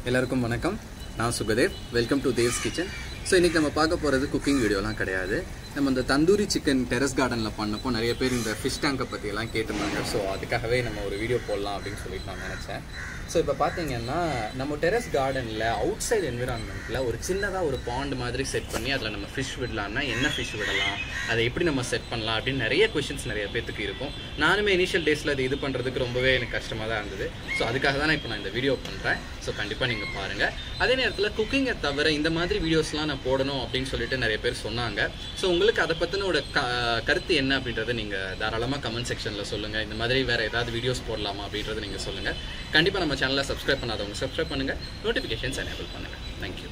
எல்லாருக்கும் வணக்கம் நான் Sukhadev welcome to Dev's kitchen so இன்றைக்கி நம்ம பார்க்க போகிறது குக்கிங் வீடியோலாம் கிடையாது நம்ம இந்த தந்தூரி சிக்கன் டெரஸ் கார்டனில் பண்ணப்போ நிறைய பேர் இந்த ஃபிஷ் டேங்கை பற்றியெல்லாம் கேட்டிருந்தாங்க ஸோ அதுக்காகவே நம்ம ஒரு வீடியோ போடலாம் அப்படின்னு சொல்லிட்டு நான் நினச்சேன் ஸோ இப்போ பார்த்தீங்கன்னா நம்ம டெரஸ் கார்டனில் அவுட் சைடு என்விரான்மெண்ட்டில் ஒரு சின்னதாக ஒரு பாண்ட் மாதிரி செட் பண்ணி அதில் நம்ம ஃபிஷ் விடலாம்னா என்ன ஃபிஷ் விடலாம் அதை எப்படி நம்ம செட் பண்ணலாம் அப்படின்னு நிறைய கொஷின்ஸ் நிறைய பேத்துக்கு இருக்கும் நானுமே இனிஷியல் டேஸில் அது இது பண்ணுறதுக்கு ரொம்பவே எனக்கு கஷ்டமாக தான் இருந்தது ஸோ அதுக்காக தான் நான் இப்போ நான் இந்த வீடியோ பண்ணுறேன் ஸோ கண்டிப்பாக நீங்கள் பாருங்கள் அதே நேரத்தில் குக்கிங்கை தவிர இந்த மாதிரி வீடியோஸ்லாம் நான் போடணும் அப்படின்னு சொல்லிட்டு நிறைய பேர் சொன்னாங்க ஸோ உங்களுக்கு அதை பற்றின ஒரு க கருத்து என்ன அப்படின்றத நீங்கள் தாராளமாக கமெண்ட் செக்ஷனில் சொல்லுங்கள் இந்த மாதிரி வேறு ஏதாவது வீடியோஸ் போடலாமா அப்படின்றத நீங்கள் சொல்லுங்கள் கண்டிப்பாக நம்ம சேனலை சப்ஸ்கிரைப் பண்ணாதவங்க சப்ஸ்கிரைப் பண்ணுங்கள் நோட்டிஃபிகேஷன்ஸ் எனேபிள் பண்ணுங்கள் தேங்க்யூ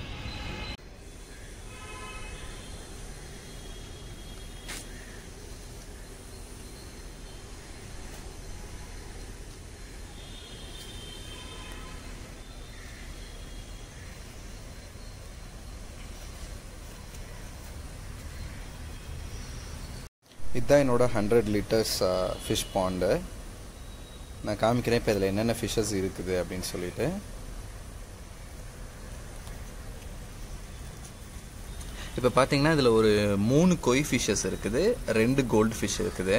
இதுதான் என்னோட ஹண்ட்ரட் லிட்டர்ஸ் ஃபிஷ் பாண்டு நான் காமிக்கிறேன் இப்போ இதில் என்னென்ன ஃபிஷ்ஷஸ் இருக்குது அப்படின்னு சொல்லிட்டு இப்போ பார்த்தீங்கன்னா இதில் ஒரு மூணு கொய் ஃபிஷ்ஷஸ் இருக்குது ரெண்டு கோல்டு ஃபிஷ் இருக்குது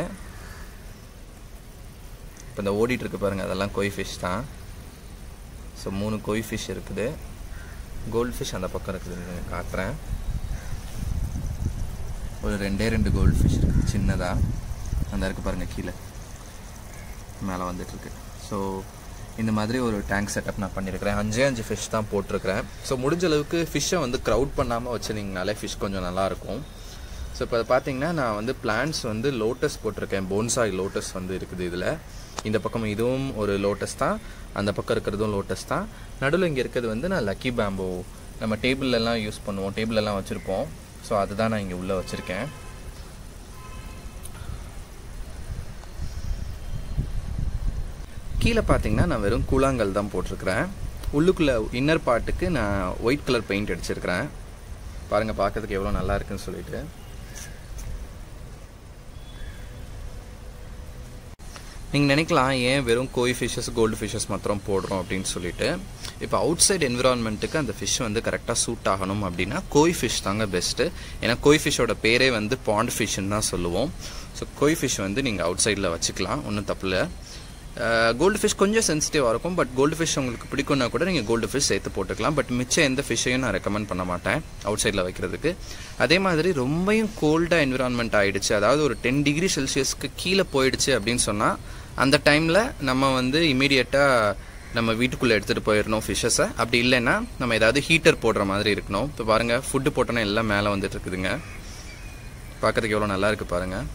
இப்போ இந்த ஓடிட்டு இருக்கு பாருங்கள் அதெல்லாம் கொய் ஃபிஷ் தான் ஸோ மூணு கொய் ஃபிஷ் இருக்குது கோல்டு ஃபிஷ் அந்த பக்கம் இருக்குது காட்டுறேன் ஒரு ரெண்டே ரெண்டு கோல்டு ஃபிஷ் இருக்குது சின்னதாக அந்த இருக்குது பாருங்கள் கீழே மேலே வந்துட்டுருக்கு ஸோ இந்த மாதிரி ஒரு டேங்க் செட்டப் நான் பண்ணியிருக்கிறேன் அஞ்சே அஞ்சு ஃபிஷ் தான் போட்டிருக்கிறேன் ஸோ முடிஞ்ச அளவுக்கு ஃபிஷ்ஷை வந்து க்ரௌட் பண்ணாமல் வச்சுருந்தீங்கனாலே ஃபிஷ் கொஞ்சம் நல்லாயிருக்கும் ஸோ இப்போ அதை பார்த்தீங்கன்னா நான் வந்து பிளான்ட்ஸ் வந்து லோட்டஸ் போட்டிருக்கேன் போன்சாய் லோட்டஸ் வந்து இருக்குது இதில் இந்த பக்கம் இதுவும் ஒரு லோட்டஸ் தான் அந்த பக்கம் இருக்கிறதும் லோட்டஸ் தான் நடுவில் இங்கே இருக்கிறது வந்து நான் லக்கி பேம்போ நம்ம டேபிள்லலாம் யூஸ் பண்ணுவோம் டேபிளெல்லாம் வச்சுருப்போம் ஸோ அதுதான் நான் இங்கே உள்ளே வச்சுருக்கேன் கீழே பார்த்தீங்கன்னா நான் வெறும் கூழாங்கல் தான் போட்டிருக்கிறேன் உள்ளுக்குள்ளே இன்னர் பார்ட்டுக்கு நான் ஒயிட் கலர் பெயிண்ட் அடிச்சிருக்கிறேன் பாருங்கள் பார்க்கறதுக்கு எவ்வளோ நல்லா இருக்குன்னு சொல்லிட்டு நீங்கள் நினைக்கலாம் ஏன் வெறும் கோய் ஃபிஷ்ஷஸ் கோல்டு ஃபிஷ்ஷஸ் மாத்திரம் போடுறோம் அப்படின்னு சொல்லிட்டு இப்போ அவுட் சைட் என்விரான்மெண்ட்டுக்கு அந்த ஃபிஷ் வந்து கரெக்டாக சூட் ஆகணும் அப்படின்னா கோய் ஃபிஷ் தாங்க பெஸ்ட்டு ஏன்னா கோய் ஃபிஷ்ஷோட பேரே வந்து பாண்ட் ஃபிஷ்ன்னு தான் சொல்லுவோம் ஸோ கோய் ஃபிஷ் வந்து நீங்கள் அவுட் சைடில் வச்சுக்கலாம் ஒன்றும் தப்பில்லை கோல்டு ஃபிஷ் கொஞ்சம் சென்சிட்டிவாக இருக்கும் பட் கோல்டு ஃபிஷ் உங்களுக்கு பிடிக்கும்னா கூட நீங்கள் கோல்டு ஃபிஷ் சேர்த்து போட்டுக்கலாம் பட் மிச்சம் எந்த ஃபிஷ்ஷையும் நான் ரெக்கமெண்ட் பண்ண மாட்டேன் அவுட் சைடில் வைக்கிறதுக்கு அதே மாதிரி ரொம்பவும் கோல்டாக என்விரான்மெண்ட் ஆகிடுச்சு அதாவது ஒரு டென் டிகிரி செல்சியஸ்க்கு கீழே போயிடுச்சு அப்படின்னு சொன்னால் அந்த டைமில் நம்ம வந்து இமீடியட்டாக நம்ம வீட்டுக்குள்ளே எடுத்துகிட்டு போயிடணும் ஃபிஷ்ஷஸை அப்படி இல்லைன்னா நம்ம ஏதாவது ஹீட்டர் போடுற மாதிரி இருக்கணும் இப்போ பாருங்கள் ஃபுட்டு போட்டோன்னா எல்லாம் மேலே வந்துட்டு இருக்குதுங்க பார்க்கறதுக்கு எவ்வளோ நல்லா இருக்குது பாருங்கள்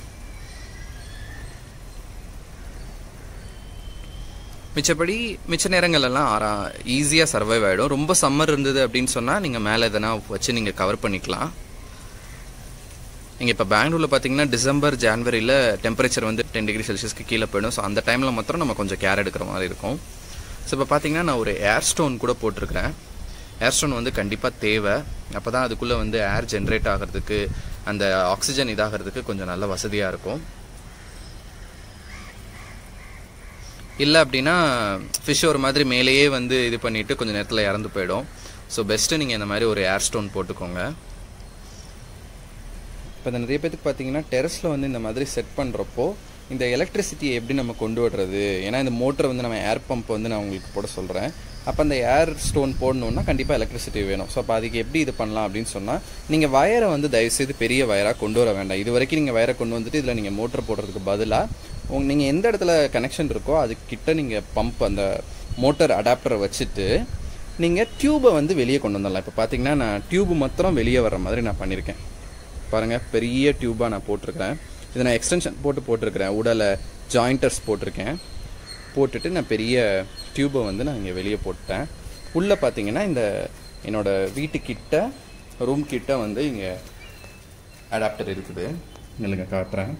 மிச்சப்படி மிச்ச நேரங்கள்லாம் ஆறா ஈஸியாக சர்வைவ் ஆகிடும் ரொம்ப சம்மர் இருந்தது அப்படின்னு சொன்னால் நீங்கள் மேலே எதனா வச்சு நீங்கள் கவர் பண்ணிக்கலாம் நீங்கள் இப்போ பெங்களூரில் பார்த்தீங்கன்னா டிசம்பர் ஜான்வரியில் டெம்பரேச்சர் வந்து டென் டிகிரி செல்சியஸ்க்கு கீழே போயிடும் ஸோ அந்த டைமில் மாத்திரம் நம்ம கொஞ்சம் கேர் எடுக்கிற மாதிரி இருக்கும் ஸோ இப்போ பார்த்தீங்கன்னா நான் ஒரு ஏர் ஸ்டோன் கூட போட்டிருக்கிறேன் ஏர் ஸ்டோன் வந்து கண்டிப்பாக தேவை அப்போ தான் அதுக்குள்ளே வந்து ஏர் ஜென்ரேட் ஆகிறதுக்கு அந்த ஆக்சிஜன் இதாகிறதுக்கு கொஞ்சம் நல்ல வசதியாக இருக்கும் இல்லை அப்படின்னா ஃபிஷ் ஒரு மாதிரி மேலேயே வந்து இது பண்ணிவிட்டு கொஞ்சம் நேரத்தில் இறந்து போயிடும் ஸோ பெஸ்ட்டு நீங்கள் இந்த மாதிரி ஒரு ஏர் ஸ்டோன் போட்டுக்கோங்க இப்போ இந்த நிறைய பேத்துக்கு பார்த்தீங்கன்னா டெரஸில் வந்து இந்த மாதிரி செட் பண்ணுறப்போ இந்த எலக்ட்ரிசிட்டியை எப்படி நம்ம கொண்டு விடுறது ஏன்னா இந்த மோட்டரை வந்து நம்ம ஏர் பம்ப் வந்து நான் உங்களுக்கு போட சொல்கிறேன் அப்போ அந்த ஏர் ஸ்டோன் போடணுன்னா கண்டிப்பாக எலக்ட்ரிசிட்டி வேணும் ஸோ அப்போ அதுக்கு எப்படி இது பண்ணலாம் அப்படின்னு சொன்னால் நீங்கள் வயரை வந்து தயவுசெய்து பெரிய வயராக கொண்டு வர வேண்டாம் இது வரைக்கும் நீங்கள் வயரை கொண்டு வந்துட்டு இதில் நீங்கள் மோட்டர் போடுறதுக்கு பதிலாக உங்க நீங்கள் எந்த இடத்துல கனெக்ஷன் இருக்கோ அதுக்கிட்ட நீங்கள் பம்ப் அந்த மோட்டர் அடாப்டரை வச்சுட்டு நீங்கள் டியூபை வந்து வெளியே கொண்டு வந்துடலாம் இப்போ பார்த்தீங்கன்னா நான் டியூப் மாத்திரம் வெளியே வர மாதிரி நான் பண்ணியிருக்கேன் பாருங்கள் பெரிய டியூபாக நான் போட்டிருக்கிறேன் இதை நான் எக்ஸ்டென்ஷன் போட்டு போட்டிருக்கிறேன் உடலை ஜாயிண்டர்ஸ் போட்டிருக்கேன் போட்டுட்டு நான் பெரிய டியூபை வந்து நான் இங்கே வெளியே போட்டேன் உள்ளே பார்த்தீங்கன்னா இந்த என்னோடய வீட்டுக்கிட்ட ரூம் கிட்ட வந்து இங்கே அடாப்டர் இருக்குது இல்லைங்க காட்டுறேன்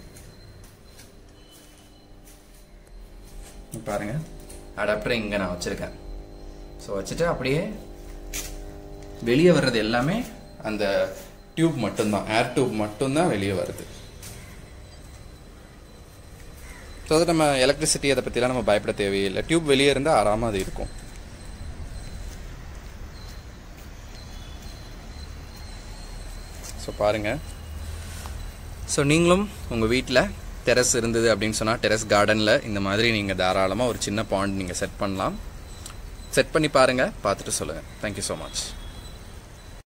பாருங்க அடாப்டர் இங்கே நான் வச்சுருக்கேன் ஸோ வச்சுட்டு அப்படியே வெளியே வர்றது எல்லாமே அந்த டியூப் மட்டும்தான் ஏர் டியூப் மட்டும்தான் வெளியே வருது ஸோ அது நம்ம எலக்ட்ரிசிட்டி அதை பற்றிலாம் நம்ம பயப்பட தேவையில்லை டியூப் வெளியே இருந்தால் ஆறாமல் அது இருக்கும் ஸோ பாருங்கள் ஸோ நீங்களும் உங்கள் வீட்டில் டெரஸ் இருந்தது அப்படின்னு சொன்னால் டெரஸ் கார்டனில் இந்த மாதிரி நீங்கள் தாராளமாக ஒரு சின்ன பாண்ட் நீங்கள் செட் பண்ணலாம் செட் பண்ணி பாருங்கள் பார்த்துட்டு சொல்லுங்கள் தேங்க்யூ ஸோ மச்